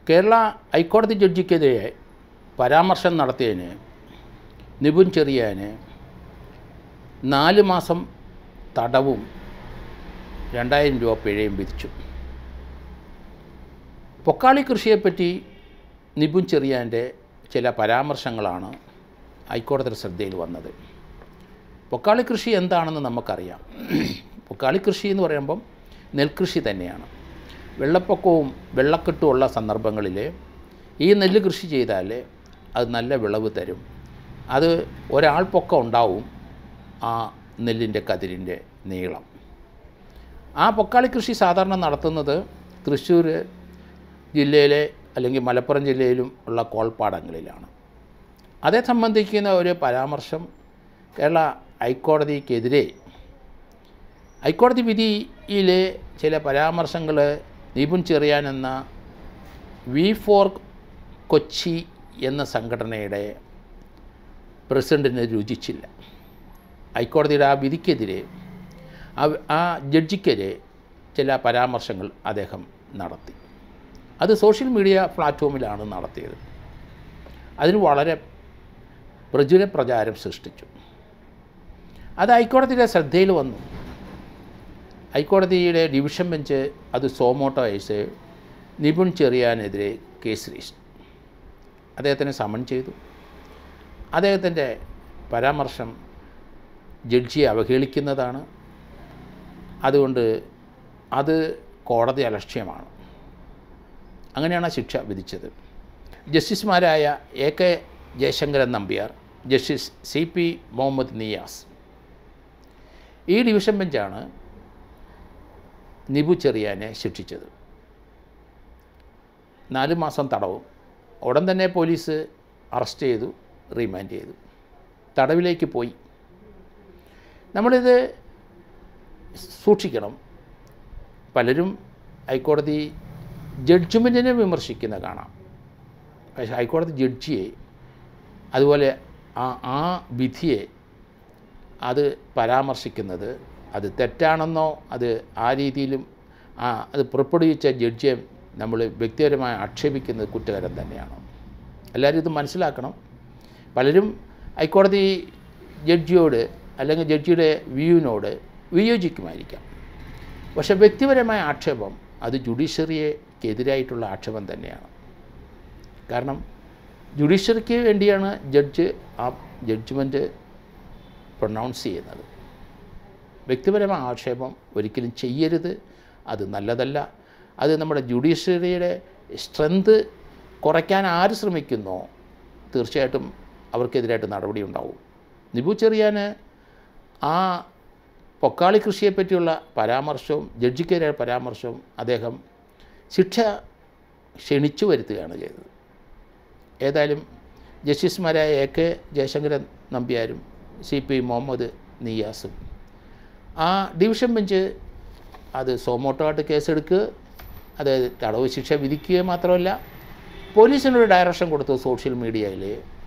കേരള ഹൈക്കോടതി ജഡ്ജിക്കെതിരെ പരാമർശം നടത്തിയതിന് നിപുൻ ചെറിയാന് നാല് മാസം തടവും രണ്ടായിരം രൂപ പിഴയും വിധിച്ചു പൊക്കാളി കൃഷിയെപ്പറ്റി നിപുൻ ചെറിയാൻ്റെ ചില പരാമർശങ്ങളാണ് ഹൈക്കോടതിയുടെ ശ്രദ്ധയിൽ വന്നത് പൊക്കാളി കൃഷി എന്താണെന്ന് നമുക്കറിയാം പൊക്കാളി കൃഷി എന്ന് പറയുമ്പം നെൽകൃഷി തന്നെയാണ് വെള്ളപ്പൊക്കവും വെള്ളക്കെട്ടും ഉള്ള സന്ദർഭങ്ങളിൽ ഈ നെല്ല് കൃഷി ചെയ്താൽ അത് നല്ല വിളവ് തരും അത് ഒരാൾ പൊക്കം ഉണ്ടാവും ആ നെല്ലിൻ്റെ കതിരിൻ്റെ നീളം ആ പൊക്കാളി കൃഷി സാധാരണ നടത്തുന്നത് തൃശ്ശൂർ ജില്ലയിലെ അല്ലെങ്കിൽ മലപ്പുറം ജില്ലയിലും ഉള്ള കോൾപ്പാടങ്ങളിലാണ് അതേ സംബന്ധിക്കുന്ന ഒരു പരാമർശം കേരള ഹൈക്കോടതിക്കെതിരെ ഹൈക്കോടതി വിധിയിലെ ചില പരാമർശങ്ങൾ നിപുൻ ചെറിയാൻ എന്ന വി ഫോർ കൊച്ചി എന്ന സംഘടനയുടെ പ്രസിഡൻറ്റിന് രുചിച്ചില്ല ഹൈക്കോടതിയുടെ ആ വിധിക്കെതിരെ ആ- ആ ജഡ്ജിക്കെതിരെ ചില പരാമർശങ്ങൾ അദ്ദേഹം നടത്തി അത് സോഷ്യൽ മീഡിയ പ്ലാറ്റ്ഫോമിലാണ് നടത്തിയത് അതിന് വളരെ പ്രചുര പ്രചാരം സൃഷ്ടിച്ചു അത് ഹൈക്കോടതിയുടെ ശ്രദ്ധയിൽ വന്നു ഹൈക്കോടതിയുടെ ഡിവിഷൻ ബെഞ്ച് അത് സോമോട്ടോ അയച്ച് നിപുൺ ചെറിയാനെതിരെ കേസ് രജിസ്റ്റർ അദ്ദേഹത്തിനെ സമൺ ചെയ്തു അദ്ദേഹത്തിൻ്റെ പരാമർശം ജഡ്ജിയെ അവഹേളിക്കുന്നതാണ് അതുകൊണ്ട് അത് കോടതി അലക്ഷ്യമാണ് അങ്ങനെയാണ് ആ ശിക്ഷ വിധിച്ചത് ജസ്റ്റിസുമാരായ A K Jayasankaran Nambiar justice C P Muhammad Niyas ഈ ഡിവിഷൻ ബെഞ്ചാണ് നിബു ചെറിയാനെ ശിക്ഷിച്ചത് നാല് മാസം തടവും ഉടൻ തന്നെ പോലീസ് അറസ്റ്റ് ചെയ്തു റിമാൻഡ് ചെയ്തു തടവിലേക്ക് പോയി നമ്മളിത് സൂക്ഷിക്കണം പലരും ഹൈക്കോടതി ജഡ്ജ്മെൻറ്റിനെ വിമർശിക്കുന്ന കാണാം പക്ഷേ ഹൈക്കോടതി ജഡ്ജിയെ അതുപോലെ ആ ആ വിധിയെ അത് പരാമർശിക്കുന്നത് അത് തെറ്റാണെന്നോ അത് ആ രീതിയിലും ആ അത് പുറപ്പെടുവിച്ച ജഡ്ജിയെ നമ്മൾ വ്യക്തിപരമായി ആക്ഷേപിക്കുന്നത് കുറ്റകരം തന്നെയാണ് എല്ലാവരും ഇത് മനസ്സിലാക്കണം പലരും ഹൈക്കോടതി ജഡ്ജിയോട് അല്ലെങ്കിൽ ജഡ്ജിയുടെ വ്യൂവിനോട് വിയോജിക്കുമായിരിക്കാം പക്ഷേ വ്യക്തിപരമായ ആക്ഷേപം അത് ജുഡീഷ്യറിയെക്കെതിരായിട്ടുള്ള ആക്ഷേപം തന്നെയാണ് കാരണം ജുഡീഷ്യറിക്ക് വേണ്ടിയാണ് ജഡ്ജ് ആ ജഡ്ജ്മെൻറ്റ് പ്രൊനൗൺസ് ചെയ്യുന്നത് വ്യക്തിപരമായ ആക്ഷേപം ഒരിക്കലും ചെയ്യരുത് അത് നല്ലതല്ല അത് നമ്മുടെ ജുഡീഷ്യറിയുടെ സ്ട്രെങ്ത് കുറയ്ക്കാൻ ആര് ശ്രമിക്കുന്നോ തീർച്ചയായിട്ടും അവർക്കെതിരായിട്ട് നടപടി ഉണ്ടാവും നിബു ചെറിയാന് ആ പൊക്കാളി കൃഷിയെപ്പറ്റിയുള്ള പരാമർശവും ജഡ്ജിക്കെതിരായ പരാമർശവും അദ്ദേഹം ശിക്ഷ ക്ഷണിച്ചു വരുത്തുകയാണ് ചെയ്തത് ഏതായാലും ജസ്റ്റിസുമാരായ എ കെ ജയശങ്കരൻ നമ്പ്യാരും സി പി മുഹമ്മദ് നിയാസും ആ ഡിവിഷൻ ബെഞ്ച് അത് സോമോട്ടോമായിട്ട് കേസെടുക്കുക അത് തടവ് ശിക്ഷ വിധിക്കുക മാത്രമല്ല പോലീസിനൊരു ഡയറക്ഷൻ കൊടുത്തു സോഷ്യൽ മീഡിയയിൽ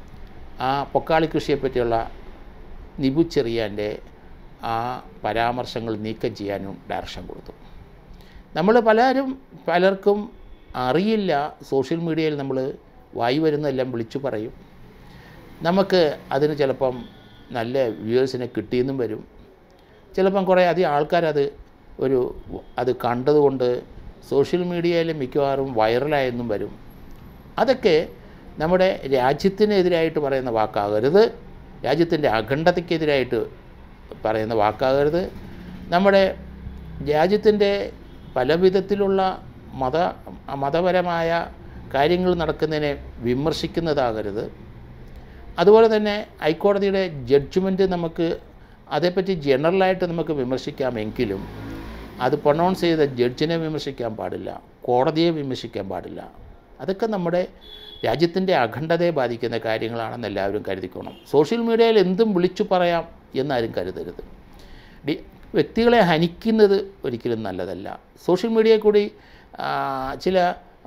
ആ പൊക്കാളി കൃഷിയെപ്പറ്റിയുള്ള നിബു ചെറിയാൻ്റെ ആ പരാമർശങ്ങൾ നീക്കം ചെയ്യാനും ഡയറക്ഷൻ കൊടുത്തു നമ്മൾ പലരും പലർക്കും അറിയില്ല സോഷ്യൽ മീഡിയയിൽ നമ്മൾ വായി വരുന്നതെല്ലാം വിളിച്ചു പറയും നമുക്ക് അതിന് ചിലപ്പം നല്ല വ്യൂവേഴ്സിനെ കിട്ടിയെന്നും വരും ചിലപ്പം കുറേ അധികം ആൾക്കാരത് ഒരു അത് കണ്ടതുകൊണ്ട് സോഷ്യൽ മീഡിയയിൽ മിക്കവാറും വൈറലായെന്നും വരും അതൊക്കെ നമ്മുടെ രാജ്യത്തിനെതിരായിട്ട് പറയുന്ന വാക്കാകരുത് രാജ്യത്തിൻ്റെ അഖണ്ഡതയ്ക്കെതിരായിട്ട് പറയുന്ന വാക്കാകരുത് നമ്മുടെ രാജ്യത്തിൻ്റെ പല വിധത്തിലുള്ള മത മതപരമായ കാര്യങ്ങൾ നടക്കുന്നതിനെ വിമർശിക്കുന്നതാകരുത് അതുപോലെ തന്നെ ഹൈക്കോടതിയുടെ ജഡ്ജ്മെൻറ്റ് നമുക്ക് അതേപ്പറ്റി ജനറലായിട്ട് നമുക്ക് വിമർശിക്കാമെങ്കിലും അത് പ്രൊണൗൺസ് ചെയ്ത ജഡ്ജിനെ വിമർശിക്കാൻ പാടില്ല കോടതിയെ വിമർശിക്കാൻ പാടില്ല അതൊക്കെ നമ്മുടെ രാജ്യത്തിൻ്റെ അഖണ്ഡതയെ ബാധിക്കുന്ന കാര്യങ്ങളാണെന്ന് എല്ലാവരും കരുതിക്കണം സോഷ്യൽ മീഡിയയിൽ എന്തും വിളിച്ചു പറയാം എന്നാരും കരുതരുത് ഡി വ്യക്തികളെ ഹനിക്കുന്നത് ഒരിക്കലും നല്ലതല്ല സോഷ്യൽ മീഡിയയിൽ കൂടി ആ, ചില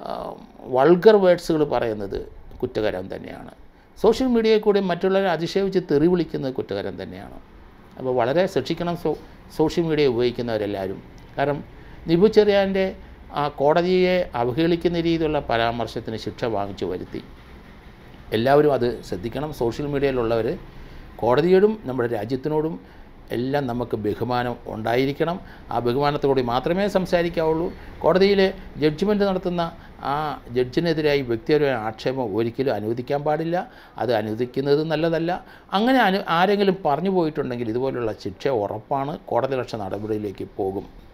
വൾഗർ വേർഡ്സുകൾ പറയുന്നത് കുറ്റകരം തന്നെയാണ് സോഷ്യൽ മീഡിയയിൽ കൂടി മറ്റുള്ളവരെ അധിക്ഷേപിച്ച് തെറി വിളിക്കുന്നത് കുറ്റകരം തന്നെയാണ് അപ്പോൾ വളരെ സൂക്ഷിക്കണം സോ സോഷ്യൽ മീഡിയ ഉപയോഗിക്കുന്നവരെല്ലാവരും കാരണം നിബു ചെറിയാൻ്റെ ആ കോടതിയെ അവഹേളിക്കുന്ന രീതിയിലുള്ള പരാമർശത്തിന് ശിക്ഷ വാങ്ങിച്ചു വരുത്തി എല്ലാവരും അത് ശ്രദ്ധിക്കണം സോഷ്യൽ മീഡിയയിലുള്ളവർ കോടതിയോടും നമ്മുടെ രാജ്യത്തിനോടും എല്ലാം നമുക്ക് ബഹുമാനം ഉണ്ടായിരിക്കണം ആ ബഹുമാനത്തോടെ മാത്രമേ സംസാരിക്കാവുള്ളൂ കോടതിയിൽ ജഡ്ജ്മെൻറ്റ് നടത്തുന്ന ആ ജഡ്ജിനെതിരായി വ്യക്തിപരമായ ആക്ഷേപം ഒരിക്കലും അനുവദിക്കാൻ പാടില്ല അത് അനുവദിക്കുന്നത് നല്ലതല്ല അങ്ങനെ അനു ആരെങ്കിലും പറഞ്ഞു പോയിട്ടുണ്ടെങ്കിൽ ഇതുപോലുള്ള ശിക്ഷ ഉറപ്പാണ് കോടതി ലക്ഷ നടപടിയിലേക്ക് പോകും